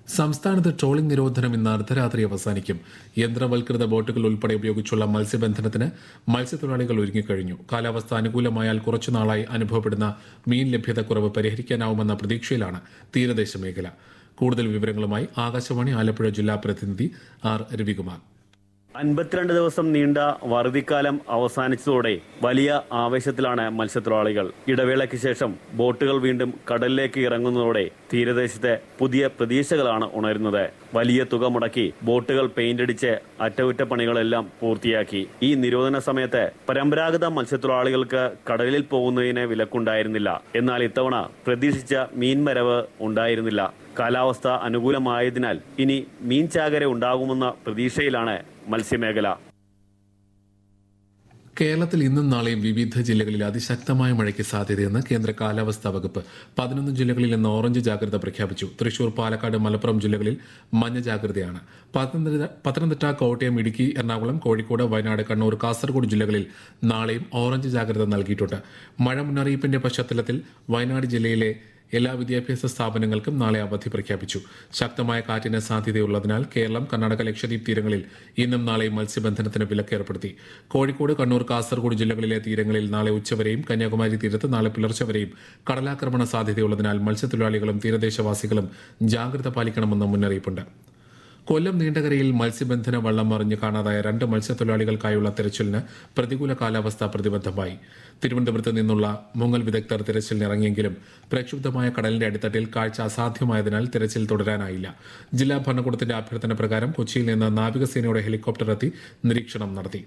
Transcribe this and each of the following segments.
സംസ്ഥാനത്ത് ട്രോളിംഗ് നിരോധനം ഇന്ന് അർദ്ധരാത്രി അവസാനിക്കും യന്ത്രവൽകൃത ബോട്ടുകൾ ഉൾപ്പെടെ ഉപയോഗിച്ചുള്ള മത്സ്യബന്ധനത്തിന് മത്സ്യത്തൊഴിലാളികൾ ഒരുങ്ങിക്കഴിഞ്ഞു കാലാവസ്ഥ അനുകൂലമായാൽ കുറച്ചുനാളായി അനുഭവപ്പെടുന്ന മീൻ ലഭ്യതക്കുറവ് പരിഹരിക്കാനാവുമെന്ന പ്രതീക്ഷയിലാണ് തീരദേശ മേഖല കൂടുതൽ വിവരങ്ങളുമായി ആകാശവാണി ആലപ്പുഴ ജില്ലാ പ്രതിനിധി ആർ രവികുമാർ അൻപത്തിരണ്ട് ദിവസം നീണ്ട വറുതിക്കാലം അവസാനിച്ചതോടെ വലിയ ആവേശത്തിലാണ് മത്സ്യത്തൊഴിലാളികൾ ഇടവേളയ്ക്ക് ശേഷം ബോട്ടുകൾ വീണ്ടും കടലിലേക്ക് ഇറങ്ങുന്നതോടെ തീരദേശത്തെ പുതിയ പ്രതീക്ഷകളാണ് ഉണരുന്നത് വലിയ തുക മുടക്കി ബോട്ടുകൾ പെയിന്റ് അടിച്ച് അറ്റകുറ്റപ്പണികളെല്ലാം പൂർത്തിയാക്കി ഈ നിരോധന സമയത്ത് പരമ്പരാഗത മത്സ്യത്തൊഴിലാളികൾക്ക് കടലിൽ പോകുന്നതിന് വിലക്കുണ്ടായിരുന്നില്ല എന്നാൽ ഇത്തവണ പ്രതീക്ഷിച്ച മീൻമരവ് ഉണ്ടായിരുന്നില്ല കാലാവസ്ഥ അനുകൂലമായതിനാൽ ഇനി മീൻ ചാകര ഉണ്ടാകുമെന്ന പ്രതീക്ഷയിലാണ് മത്സ്യമേഖല കേരളത്തിൽ ഇന്നും നാളെയും വിവിധ ജില്ലകളിൽ അതിശക്തമായ മഴയ്ക്ക് സാധ്യതയെന്ന് കേന്ദ്ര കാലാവസ്ഥാ വകുപ്പ് പതിനൊന്ന് ജില്ലകളിൽ ഇന്ന് ഓറഞ്ച് ജാഗ്രത പ്രഖ്യാപിച്ചു തൃശൂർ പാലക്കാട് മലപ്പുറം ജില്ലകളിൽ മഞ്ഞ ജാഗ്രതയാണ് പത്തനംതിട്ട പത്തനംതിട്ട കോട്ടയം ഇടുക്കി എറണാകുളം കോഴിക്കോട് വയനാട് കണ്ണൂർ കാസർഗോഡ് ജില്ലകളിൽ നാളെയും ഓറഞ്ച് ജാഗ്രത നൽകിയിട്ടുണ്ട് മഴ മുന്നറിയിപ്പിന്റെ പശ്ചാത്തലത്തിൽ വയനാട് ജില്ലയിലെ എല്ലാ വിദ്യാഭ്യാസ സ്ഥാപനങ്ങൾക്കും നാളെ അവധി പ്രഖ്യാപിച്ചു ശക്തമായ കാറ്റിന് സാധ്യതയുള്ളതിനാൽ കേരളം കർണാടക ലക്ഷദ്വീപ് തീരങ്ങളിൽ ഇന്നും നാളെയും മത്സ്യബന്ധനത്തിന് വിലക്ക് ഏർപ്പെടുത്തി കോഴിക്കോട് കണ്ണൂർ കാസർഗോഡ് ജില്ലകളിലെ തീരങ്ങളിൽ നാളെ ഉച്ചവരെയും കന്യാകുമാരി തീരത്ത് നാളെ പുലർച്ചെ വരെയും കടലാക്രമണ സാധ്യതയുള്ളതിനാൽ മത്സ്യത്തൊഴിലാളികളും തീരദേശവാസികളും ജാഗ്രത പാലിക്കണമെന്ന് മുന്നറിയിപ്പുണ്ട് കൊല്ലം നീണ്ടകരയിൽ മത്സ്യബന്ധന വള്ളം മറിഞ്ഞ് കാണാതായ രണ്ട് മത്സ്യത്തൊഴിലാളികൾക്കായുള്ള തെരച്ചിലിന് പ്രതികൂല കാലാവസ്ഥ പ്രതിബദ്ധമായി തിരുവനന്തപുരത്ത് നിന്നുള്ള മുങ്ങൽ വിദഗ്ധർ തിരച്ചിലിനിറങ്ങിയെങ്കിലും പ്രക്ഷുബ്ധമായ കടലിന്റെ അടിത്തട്ടിൽ കാഴ്ച അസാധ്യമായതിനാൽ തിരച്ചിൽ തുടരാനായില്ല ജില്ലാ ഭരണകൂടത്തിന്റെ അഭ്യർത്ഥന പ്രകാരം കൊച്ചിയിൽ നിന്ന് നാവികസേനയുടെ ഹെലികോപ്റ്റർ എത്തി നിരീക്ഷണം നടത്തി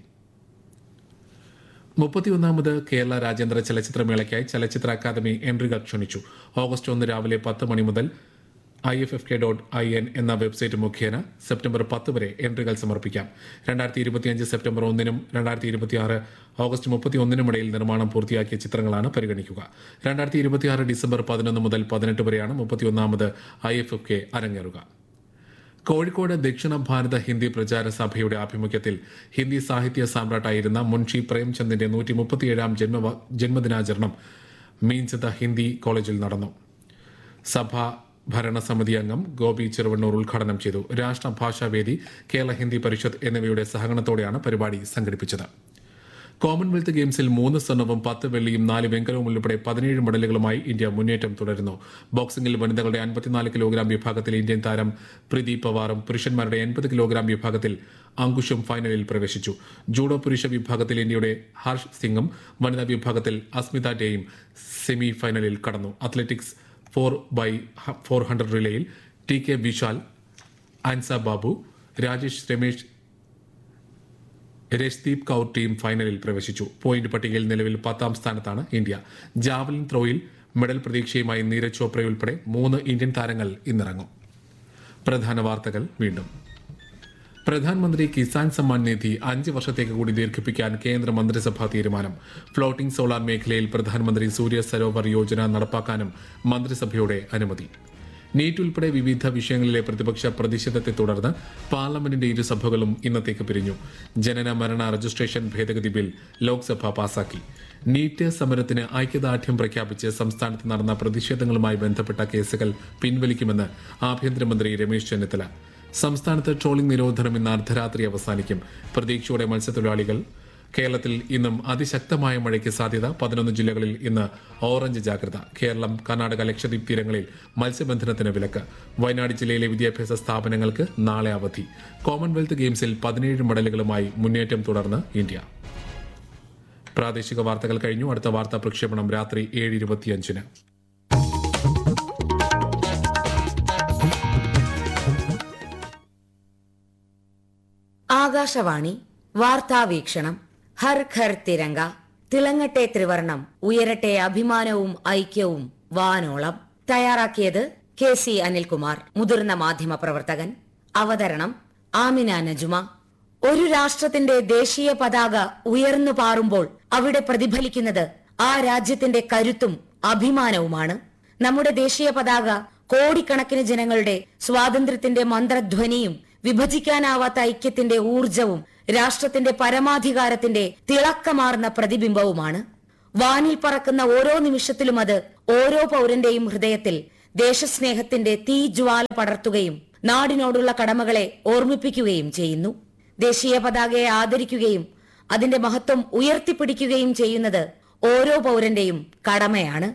മുപ്പത്തിയൊന്നാമത് കേരള രാജ്യാന്തര ചലച്ചിത്രമേളയ്ക്കായി ചലച്ചിത്ര അക്കാദമി എൻട്രികൾ ക്ഷണിച്ചു ഓഗസ്റ്റ് ഒന്ന് രാവിലെ പത്ത് മണി മുതൽ I F F K dot I N എന്ന വെബ്സൈറ്റ് മുഖേന സെപ്റ്റംബർ പത്ത് വരെ എൻട്രികൾ സമർപ്പിക്കാം രണ്ടായിരത്തി ഇരുപത്തിയഞ്ച് സെപ്റ്റംബർ ഒന്നിനും രണ്ടായിരത്തി ഇരുപത്തിയാറ് ഓഗസ്റ്റ് മുപ്പത്തി ഒന്നിനും ഇടയിൽ നിർമ്മാണം പൂർത്തിയാക്കിയ ചിത്രങ്ങളാണ് പരിഗണിക്കുക രണ്ടായിരത്തി ഇരുപത്തിയാറ് ഡിസംബർ പതിനൊന്ന് മുതൽ പതിനെട്ട് വരെയാണ് മുപ്പത്തിയൊന്നാമത് ഐ എഫ് എഫ് കെ അരങ്ങേറുക കോഴിക്കോട് ദക്ഷിണ ഭാരത ഹിന്ദി പ്രചാര സഭയുടെ ആഭിമുഖ്യത്തിൽ ഹിന്ദി സാഹിത്യ സാമ്രാട്ടായിരുന്ന മുൻഷി പ്രേംചന്ദിന്റെ നൂറ്റി മുപ്പത്തിയേഴാം ജന്മ ജന്മദിനാചരണം മീൻചത ഹിന്ദി കോളേജിൽ നടന്നു സഭ ഭരണസമിതി അംഗം ഗോപി ചെറുവണ്ണൂർ ഉദ്ഘാടനം ചെയ്തു രാഷ്ട്രഭാഷാവേദി കേരള ഹിന്ദി പരിഷത്ത് എന്നിവയുടെ സഹകരണത്തോടെയാണ് പരിപാടി സംഘടിപ്പിച്ചത് കോമൺവെൽത്ത് ഗെയിംസിൽ മൂന്ന് സ്വർണവും പത്ത് വെള്ളിയും നാല് വെങ്കലവും ഉൾപ്പെടെ പതിനേഴ് മെഡലുകളുമായി ഇന്ത്യ മുന്നേറ്റം തുടരുന്നു ബോക്സിംഗിൽ വനിതകളുടെ അൻപത്തിനാല് കിലോഗ്രാം വിഭാഗത്തിൽ ഇന്ത്യൻ താരം പ്രീതി പവാറും പുരുഷന്മാരുടെ എൺപത് കിലോഗ്രാം വിഭാഗത്തിൽ അങ്കുഷും ഫൈനലിൽ പ്രവേശിച്ചു ജൂഡോ പുരുഷ വിഭാഗത്തിൽ ഇന്ത്യയുടെ ഹർഷ് സിംഗും വനിതാ വിഭാഗത്തിൽ അസ്മിത ഡേയും സെമി ഫൈനലിൽ കടന്നു athletics four by four hundred റിലേയിൽ T K Vishal Anas Babu Rajesh Ramesh Rashdeep Kaur team ഫൈനലിൽ പ്രവേശിച്ചു പോയിന്റ് പട്ടികയിൽ നിലവിൽ പത്താം സ്ഥാനത്താണ് ഇന്ത്യ ജാവലിൻ ത്രോയിൽ മെഡൽ പ്രതീക്ഷയുമായി നീരജ് ചോപ്രയുൾപ്പെടെ മൂന്ന് ഇന്ത്യൻ താരങ്ങൾ ഇന്നിറങ്ങും പ്രധാന വാർത്തകൾ വീണ്ടും പ്രധാനമന്ത്രി കിസാൻ സമ്മാൻ നിധി അഞ്ച് വർഷത്തേക്ക് കൂടി ദീർഘിപ്പിക്കാൻ കേന്ദ്ര മന്ത്രിസഭാ തീരുമാനം ഫ്ലോട്ടിംഗ് സോളാർ മേഖലയിൽ പ്രധാനമന്ത്രി സൂര്യ സരോവർ യോജന നടപ്പാക്കാനും മന്ത്രിസഭയുടെ അനുമതി നീറ്റ് ഉൾപ്പെടെ വിവിധ വിഷയങ്ങളിലെ പ്രതിപക്ഷ പ്രതിഷേധത്തെ തുടർന്ന് പാർലമെന്റിന്റെ ഇരുസഭകളും ഇന്നത്തേക്ക് പിരിഞ്ഞു ജനന മരണ രജിസ്ട്രേഷൻ ഭേദഗതി ബിൽ ലോക്സഭ പാസാക്കി നീറ്റ് സമരത്തിന് ഐക്യദാർഢ്യം പ്രഖ്യാപിച്ച് സംസ്ഥാനത്ത് നടന്ന പ്രതിഷേധങ്ങളുമായി ബന്ധപ്പെട്ട കേസുകൾ പിൻവലിക്കുമെന്ന് ആഭ്യന്തരമന്ത്രി രമേശ് ചെന്നിത്തല സംസ്ഥാനത്ത് ട്രോളിംഗ് നിരോധനം ഇന്ന് അർദ്ധരാത്രി അവസാനിക്കും പ്രതീക്ഷയോടെ മത്സ്യത്തൊഴിലാളികൾ കേരളത്തിൽ ഇന്നും അതിശക്തമായ മഴയ്ക്ക് സാധ്യത പതിനൊന്ന് ജില്ലകളിൽ ഇന്ന് ഓറഞ്ച് ജാഗ്രത കേരളം കർണാടക ലക്ഷദ്വീപ് തീരങ്ങളിൽ മത്സ്യബന്ധനത്തിന് വിലക്ക് വയനാട് ജില്ലയിലെ വിദ്യാഭ്യാസ സ്ഥാപനങ്ങൾക്ക് നാളെ അവധി കോമൺവെൽത്ത് ഗെയിംസിൽ പതിനേഴ് മെഡലുകളുമായി മുന്നേറ്റം തുടർന്ന് ഇന്ത്യ പ്രാദേശിക വാർത്തകൾ കഴിഞ്ഞു അടുത്ത വാർത്താ പ്രക്ഷേപണം രാത്രി ഏഴ് ഇരുപത്തിയഞ്ചിന് ആകാശവാണി വാർത്താവീക്ഷണം ഹർ ഘർ തിരങ്ക തിളങ്ങട്ടെ ത്രിവർണം ഉയരട്ടെ അഭിമാനവും ഐക്യവും വാനോളം തയ്യാറാക്കിയത് കെ സി അനിൽകുമാർ മുതിർന്ന മാധ്യമ പ്രവർത്തകൻ അവതരണം ആമിന നജുമ ഒരു രാഷ്ട്രത്തിന്റെ ദേശീയ പതാക ഉയർന്നു പാറുമ്പോൾ അവിടെ പ്രതിഫലിക്കുന്നത് ആ രാജ്യത്തിന്റെ കരുത്തും അഭിമാനവുമാണ് നമ്മുടെ ദേശീയ പതാക കോടിക്കണക്കിന് ജനങ്ങളുടെ സ്വാതന്ത്ര്യത്തിന്റെ മന്ത്രധ്വനിയും വിഭജിക്കാനാവാത്ത ഐക്യത്തിന്റെ ഊർജവും രാഷ്ട്രത്തിന്റെ പരമാധികാരത്തിന്റെ തിളക്കമാർന്ന പ്രതിബിംബവുമാണ് വാനിൽ പറക്കുന്ന ഓരോ നിമിഷത്തിലും അത് ഓരോ പൗരന്റെയും ഹൃദയത്തിൽ ദേശസ്നേഹത്തിന്റെ തീജ്വാല പടർത്തുകയും നാടിനോടുള്ള കടമകളെ ഓർമ്മിപ്പിക്കുകയും ചെയ്യുന്നു ദേശീയ പതാകയെ ആദരിക്കുകയും അതിന്റെ മഹത്വം ഉയർത്തിപ്പിടിക്കുകയും ചെയ്യുന്നത് ഓരോ പൗരന്റെയും കടമയാണ്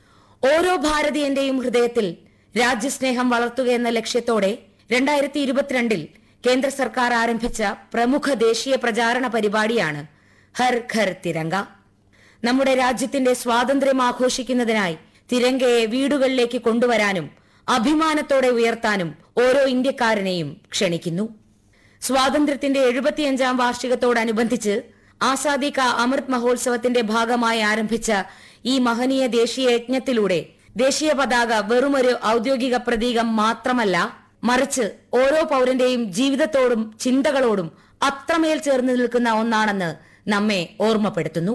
ഓരോ ഭാരതീയന്റെയും ഹൃദയത്തിൽ രാജ്യസ്നേഹം വളർത്തുക എന്ന ലക്ഷ്യത്തോടെ രണ്ടായിരത്തി ഇരുപത്തിരണ്ടിൽ കേന്ദ്ര സർക്കാർ ആരംഭിച്ച പ്രമുഖ ദേശീയ പ്രചാരണ പരിപാടിയാണ് ഹർ ഘർ തിരങ്ക നമ്മുടെ രാജ്യത്തിന്റെ സ്വാതന്ത്ര്യം ആഘോഷിക്കുന്നതിനായി തിരങ്കയെ വീടുകളിലേക്ക് കൊണ്ടുവരാനും അഭിമാനത്തോടെ ഉയർത്താനും ഓരോ ഇന്ത്യക്കാരനെയും ക്ഷണിക്കുന്നു സ്വാതന്ത്ര്യത്തിന്റെ എഴുപത്തിയഞ്ചാം വാർഷികത്തോടനുബന്ധിച്ച് ആസാദി കാ അമൃത് മഹോത്സവത്തിന്റെ ഭാഗമായി ആരംഭിച്ച ഈ മഹനീയ ദേശീയ യജ്ഞത്തിലൂടെ ദേശീയ പതാക വെറുമൊരു ഔദ്യോഗിക പ്രതീകം മാത്രമല്ല മറിച്ച് ഓരോ പൗരന്റെയും ജീവിതത്തോടും ചിന്തകളോടും അത്രമേൽ ചേർന്ന് നിൽക്കുന്ന ഒന്നാണെന്ന് നമ്മെ ഓർമ്മപ്പെടുത്തുന്നു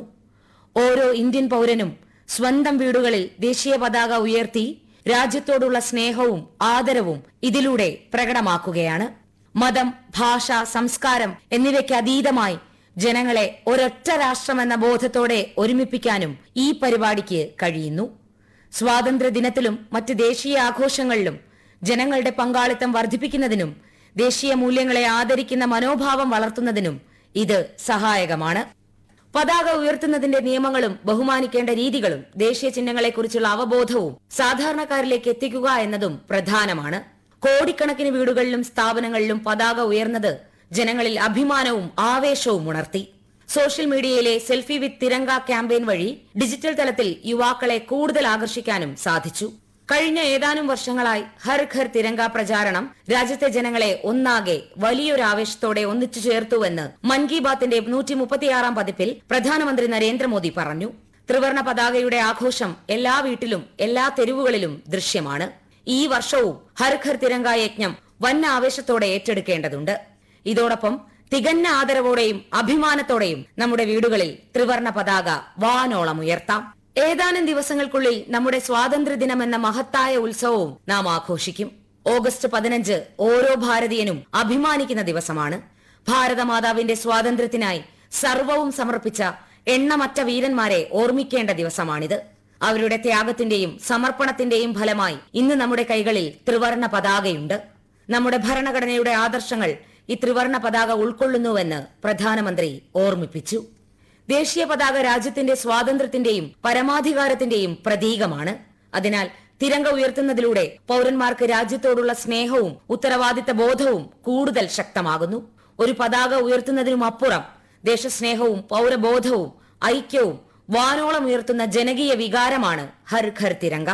ഓരോ ഇന്ത്യൻ പൗരനും സ്വന്തം വീടുകളിൽ ദേശീയ പതാക ഉയർത്തി രാജ്യത്തോടുള്ള സ്നേഹവും ആദരവും ഇതിലൂടെ പ്രകടമാക്കുകയാണ് മതം ഭാഷ സംസ്കാരം എന്നിവയ്ക്ക് അതീതമായി ജനങ്ങളെ ഒരൊറ്റ രാഷ്ട്രമെന്ന ബോധത്തോടെ ഒരുമിപ്പിക്കാനും ഈ പരിപാടിക്ക് കഴിയുന്നു സ്വാതന്ത്ര്യ ദിനത്തിലും മറ്റ് ദേശീയ ആഘോഷങ്ങളിലും ജനങ്ങളുടെ പങ്കാളിത്തം വർദ്ധിപ്പിക്കുന്നതിനും ദേശീയ മൂല്യങ്ങളെ ആദരിക്കുന്ന മനോഭാവം വളർത്തുന്നതിനും ഇത് സഹായകമാണ് പതാക ഉയർത്തുന്നതിന്റെ നിയമങ്ങളും ബഹുമാനിക്കേണ്ട രീതികളും ദേശീയ ചിഹ്നങ്ങളെക്കുറിച്ചുള്ള അവബോധവും സാധാരണക്കാരിലേക്ക് എത്തിക്കുക എന്നതും പ്രധാനമാണ് കോടിക്കണക്കിന് വീടുകളിലും സ്ഥാപനങ്ങളിലും പതാക ഉയർന്നത് ജനങ്ങളിൽ അഭിമാനവും ആവേശവും ഉണർത്തി സോഷ്യൽ മീഡിയയിലെ സെൽഫി വിത്ത് തിരങ്ക ക്യാമ്പയിൻ വഴി ഡിജിറ്റൽ തലത്തിൽ യുവാക്കളെ കൂടുതൽ ആകർഷിക്കാനും സാധിച്ചു കഴിഞ്ഞ ഏതാനും വർഷങ്ങളായി ഹർ ഘർ തിരങ്ക പ്രചാരണം രാജ്യത്തെ ജനങ്ങളെ ഒന്നാകെ വലിയൊരു ആവേശത്തോടെ ഒന്നിച്ചു ചേർത്തുവെന്ന് മൻ കി ബാത്തിന്റെ നൂറ്റി മുപ്പത്തിയാറാം പതിപ്പിൽ പ്രധാനമന്ത്രി നരേന്ദ്രമോദി പറഞ്ഞു ത്രിവർണ പതാകയുടെ ആഘോഷം എല്ലാ വീട്ടിലും എല്ലാ തെരുവുകളിലും ദൃശ്യമാണ് ഈ വർഷവും ഹർ ഘർ തിരങ്ക യജ്ഞം വൻ ആവേശത്തോടെ ഏറ്റെടുക്കേണ്ടതുണ്ട് ഇതോടൊപ്പം തികഞ്ഞ ആദരവോടെയും അഭിമാനത്തോടെയും നമ്മുടെ വീടുകളിൽ ത്രിവർണ പതാക വാനോളം ഉയർത്താം ഏതാനും ദിവസങ്ങൾക്കുള്ളിൽ നമ്മുടെ സ്വാതന്ത്ര്യദിനം എന്ന മഹത്തായ ഉത്സവവും നാം ആഘോഷിക്കും ഓഗസ്റ്റ് പതിനഞ്ച് ഓരോ ഭാരതീയനും അഭിമാനിക്കുന്ന ദിവസമാണ് ഭാരതമാതാവിന്റെ സ്വാതന്ത്ര്യത്തിനായി സർവവും സമർപ്പിച്ച എണ്ണമറ്റ വീരന്മാരെ ഓർമ്മിക്കേണ്ട ദിവസമാണിത് അവരുടെ ത്യാഗത്തിന്റെയും സമർപ്പണത്തിന്റെയും ഫലമായി ഇന്ന് നമ്മുടെ കൈകളിൽ ത്രിവർണ പതാകയുണ്ട് നമ്മുടെ ഭരണഘടനയുടെ ആദർശങ്ങൾ ഈ ത്രിവർണ പതാക ഉൾക്കൊള്ളുന്നുവെന്ന് പ്രധാനമന്ത്രി ഓർമ്മിപ്പിച്ചു ദേശീയ പതാക രാജ്യത്തിന്റെ സ്വാതന്ത്ര്യത്തിന്റെയും പരമാധികാരത്തിന്റെയും പ്രതീകമാണ് അതിനാൽ തിരങ്ക ഉയർത്തുന്നതിലൂടെ പൗരന്മാർക്ക് രാജ്യത്തോടുള്ള സ്നേഹവും ഉത്തരവാദിത്ത ബോധവും കൂടുതൽ ശക്തമാകുന്നു ഒരു പതാക ഉയർത്തുന്നതിനും അപ്പുറം ദേശസ്നേഹവും പൗരബോധവും ഐക്യവും വാനോളം ഉയർത്തുന്ന ജനകീയ വികാരമാണ് ഹർ ഘർ തിരങ്ക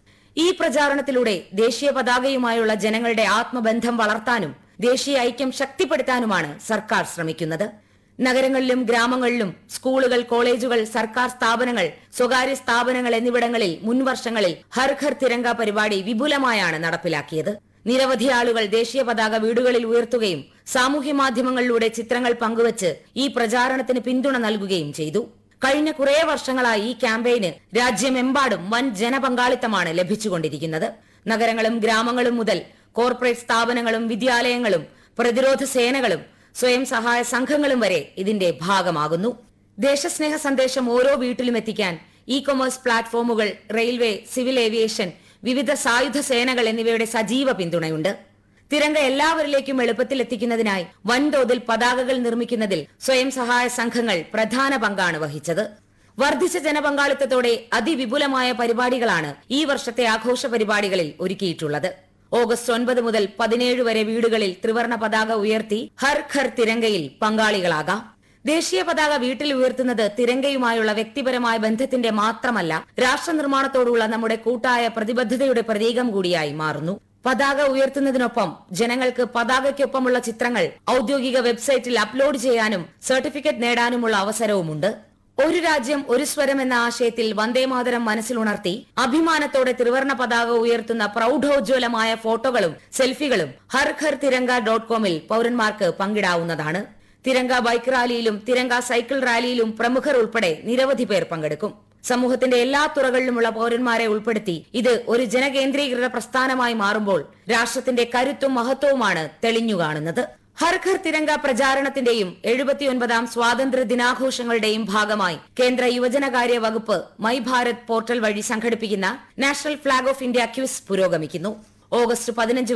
ഈ പ്രചാരണത്തിലൂടെ ദേശീയ പതാകയുമായുള്ള ജനങ്ങളുടെ ആത്മബന്ധം വളർത്താനും ദേശീയ ഐക്യം ശക്തിപ്പെടുത്താനുമാണ് സർക്കാർ ശ്രമിക്കുന്നത് നഗരങ്ങളിലും ഗ്രാമങ്ങളിലും സ്കൂളുകൾ കോളേജുകൾ സർക്കാർ സ്ഥാപനങ്ങൾ സ്വകാര്യ സ്ഥാപനങ്ങൾ എന്നിവിടങ്ങളിൽ മുൻവർഷങ്ങളിൽ ഹർ ഘർ തിരങ്ക പരിപാടി വിപുലമായാണ് നടപ്പിലാക്കിയത് നിരവധി ആളുകൾ ദേശീയ പതാക വീടുകളിൽ ഉയർത്തുകയും സാമൂഹ്യ മാധ്യമങ്ങളിലൂടെ ചിത്രങ്ങൾ പങ്കുവച്ച് ഈ പ്രചാരണത്തിന് പിന്തുണ നൽകുകയും ചെയ്തു കഴിഞ്ഞ കുറേ വർഷങ്ങളായി ഈ ക്യാമ്പയിന് രാജ്യമെമ്പാടും വൻ ജനപങ്കാളിത്തമാണ് ലഭിച്ചുകൊണ്ടിരിക്കുന്നത് നഗരങ്ങളും ഗ്രാമങ്ങളും മുതൽ കോർപ്പറേറ്റ് സ്ഥാപനങ്ങളും വിദ്യാലയങ്ങളും പ്രതിരോധ സേനകളും സ്വയം സഹായ സംഘങ്ങളും വരെ ഇതിന്റെ ഭാഗമാകുന്നു ദേശസ്നേഹ സന്ദേശം ഓരോ വീട്ടിലും എത്തിക്കാൻ ഇ കൊമേഴ്സ് പ്ലാറ്റ്ഫോമുകൾ റെയിൽവേ സിവിൽ ഏവിയേഷൻ വിവിധ സായുധ സേനകൾ എന്നിവയുടെ സജീവ പിന്തുണയുണ്ട് തിരങ്ക എല്ലാവരിലേക്കും എളുപ്പത്തിൽ എത്തിക്കുന്നതിനായി വൻതോതിൽ പതാകകൾ നിർമ്മിക്കുന്നതിൽ സ്വയം സഹായ സംഘങ്ങൾ പ്രധാന പങ്കാണ് വഹിച്ചത് വർദ്ധിച്ച ജനപങ്കാളിത്തത്തോടെ അതിവിപുലമായ പരിപാടികളാണ് ഈ വർഷത്തെ ആഘോഷ പരിപാടികളിൽ ഒരുക്കിയിട്ടുള്ളത് ഓഗസ്റ്റ് ഒൻപത് മുതൽ പതിനേഴ് വരെ വീടുകളിൽ ത്രിവർണ പതാക ഉയർത്തി ഹർ ഘർ തിരങ്കയിൽ പങ്കാളികളാകാം ദേശീയ പതാക വീട്ടിൽ ഉയർത്തുന്നത് തിരങ്കയുമായുള്ള വ്യക്തിപരമായ ബന്ധത്തിന്റെ മാത്രമല്ല രാഷ്ട്ര നിർമ്മാണത്തോടുള്ള നമ്മുടെ കൂട്ടായ പ്രതിബദ്ധതയുടെ പ്രതീകം കൂടിയായി മാറുന്നു പതാക ഉയർത്തുന്നതിനൊപ്പം ജനങ്ങൾക്ക് പതാകയ്ക്കൊപ്പമുള്ള ചിത്രങ്ങൾ ഔദ്യോഗിക വെബ്സൈറ്റിൽ അപ്ലോഡ് ചെയ്യാനും സർട്ടിഫിക്കറ്റ് നേടാനുമുള്ള അവസരവുമുണ്ട് ഒരു രാജ്യം ഒരു സ്വരം എന്ന ആശയത്തിൽ വന്ദേമാതരം മനസ്സിലുണർത്തി അഭിമാനത്തോടെ ത്രിവർണ പതാക ഉയർത്തുന്ന പ്രൗഢോജ്വലമായ ഫോട്ടോകളും സെൽഫികളും ഹർ ഘർ തിരങ്ക ഡോട്ട് കോമിൽ പൌരന്മാർക്ക് പങ്കിടാവുന്നതാണ് തിരങ്ക ബൈക്ക് റാലിയിലും തിരങ്ക സൈക്കിൾ റാലിയിലും പ്രമുഖർ ഉൾപ്പെടെ നിരവധി പേർ പങ്കെടുക്കും സമൂഹത്തിന്റെ എല്ലാ തുറകളിലുമുള്ള പൌരന്മാരെ ഉൾപ്പെടുത്തി ഇത് ഒരു ജനകേന്ദ്രീകൃത പ്രസ്ഥാനമായി മാറുമ്പോൾ രാഷ്ട്രത്തിന്റെ കരുത്തും മഹത്വവുമാണ് തെളിഞ്ഞു കാണുന്നത് ഹർ ഘർ തിരങ്ക പ്രചാരണത്തിന്റെയും എഴുപത്തിയൊൻപതാം സ്വാതന്ത്ര്യ ദിനാഘോഷങ്ങളുടെയും ഭാഗമായി കേന്ദ്ര യുവജനകാര്യ വകുപ്പ് മൈ ഭാരത് പോർട്ടൽ വഴി സംഘടിപ്പിക്കുന്ന national flag of India quiz പുരോഗമിക്കുന്നു ഓഗസ്റ്റ് പതിനഞ്ച്